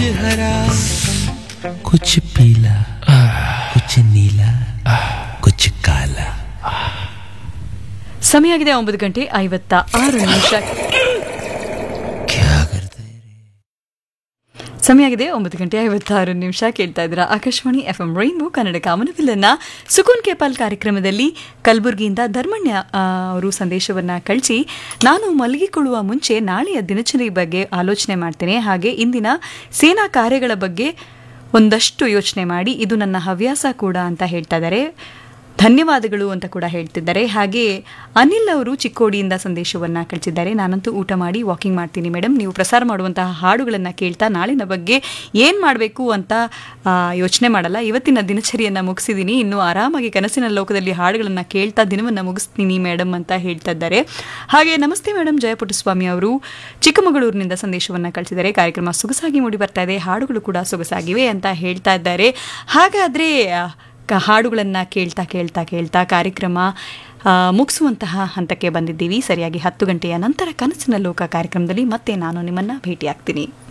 हरा कुछ पीला कुछ नीला कुछ काला ಸಮಯ ಆಗಿದೆ ಒಂಬತ್ತು ಗಂಟೆ ಐವತ್ತ ಆರು ನಿಮಿಷ क्या करते ಸಮಯ ಆಗಿದೆ ಒಂಬತ್ತು ಗಂಟೆ ಐವತ್ತಾರು ನಿಮಿಷ ಕೇಳ್ತಾ ಇದ್ದೀರಾ Akashvani F M rainbow Kannada ಕಾಮನವಿಲ್ಲನ್ನ ಸುಕೂನ್ ಕೇಪಾಲ್ ಕಾರ್ಯಕ್ರಮದಲ್ಲಿ ಕಲಬುರಗಿಯಿಂದ ಧರ್ಮಣ್ಯ ಆ, ಅವರು ಸಂದೇಶವನ್ನ ಕಳಿಸಿ ನಾನು ಮಲಗಿಕೊಳ್ಳುವ ಮುಂಚೆ ನಾಳೆಯ ದಿನಚರಿ ಬಗ್ಗೆ ಆಲೋಚನೆ ಮಾಡ್ತೇನೆ ಹಾಗೆ ಇಂದಿನ ಸೇನಾ ಕಾರ್ಯಗಳ ಬಗ್ಗೆ ಒಂದಷ್ಟು ಯೋಚನೆ ಮಾಡಿ ಇದು ನನ್ನ ಹವ್ಯಾಸ ಕೂಡ ಅಂತ ಹೇಳ್ತಾ ಇದ್ದಾರೆ ಧನ್ಯವಾದಗಳು ಅಂತ ಕೂಡ ಹೇಳ್ತಿದ್ದಾರೆ ಹಾಗೆ ಅನಿಲ್ ಅವರು ಚಿಕ್ಕೋಡಿಯಿಂದ ಸಂದೇಶವನ್ನ ಕಳಿಸಿದ್ದಾರೆ ನಾನಂತೂ ಊಟ ಮಾಡಿ ವಾಕಿಂಗ್ ಮಾಡ್ತೀನಿ ಮೇಡಮ್ ನೀವು ಪ್ರಸಾರ ಮಾಡುವಂತಹ ಹಾಡುಗಳನ್ನು ಕೇಳ್ತಾ ನಾಳಿನ ಬಗ್ಗೆ ಏನು ಮಾಡಬೇಕು ಅಂತ ಆ, ಯೋಚನೆ ಮಾಡಲ್ಲ ಇವತ್ತಿನ ದಿನಚರಿಯನ್ನು ಮುಗಿಸಿದ್ದೀನಿ ಇನ್ನು ಆರಾಮಾಗಿ ಕನಸಿನ ಲೋಕದಲ್ಲಿ ಹಾಡುಗಳನ್ನು ಕೇಳ್ತಾ ದಿನವನ್ನು ಮುಗಿಸ್ತೀನಿ ಮೇಡಮ್ ಅಂತ ಹೇಳ್ತಾ ಇದ್ದಾರೆ ಹಾಗೆ ನಮಸ್ತೆ ಮೇಡಮ್ ಜಯಪುಟ್ಟಸ್ವಾಮಿ ಅವರು ಚಿಕ್ಕಮಗಳೂರಿನಿಂದ ಸಂದೇಶವನ್ನು ಕಳಿಸಿದ್ದಾರೆ ಕಾರ್ಯಕ್ರಮ ಸೊಗಸಾಗಿ ಮೂಡಿ ಬರ್ತಾ ಇದೆ ಹಾಡುಗಳು ಕೂಡ ಸೊಗಸಾಗಿವೆ ಅಂತ ಹೇಳ್ತಾ ಇದ್ದಾರೆ ಹಾಗಾದರೆ ಕ ಹಾಡುಗಳನ್ನು ಕೇಳ್ತಾ ಕೇಳ್ತಾ ಕೇಳ್ತಾ ಕಾರ್ಯಕ್ರಮ ಆ, ಮುಗಿಸುವಂತಹ ಹಂತಕ್ಕೆ ಬಂದಿದ್ದೀವಿ ಸರಿಯಾಗಿ ಹತ್ತು ಗಂಟೆಯ ನಂತರ ಕನಸಿನ ಲೋಕ ಕಾರ್ಯಕ್ರಮದಲ್ಲಿ ಮತ್ತೆ ನಾನು ನಿಮ್ಮನ್ನು ಭೇಟಿಯಾಗ್ತೀನಿ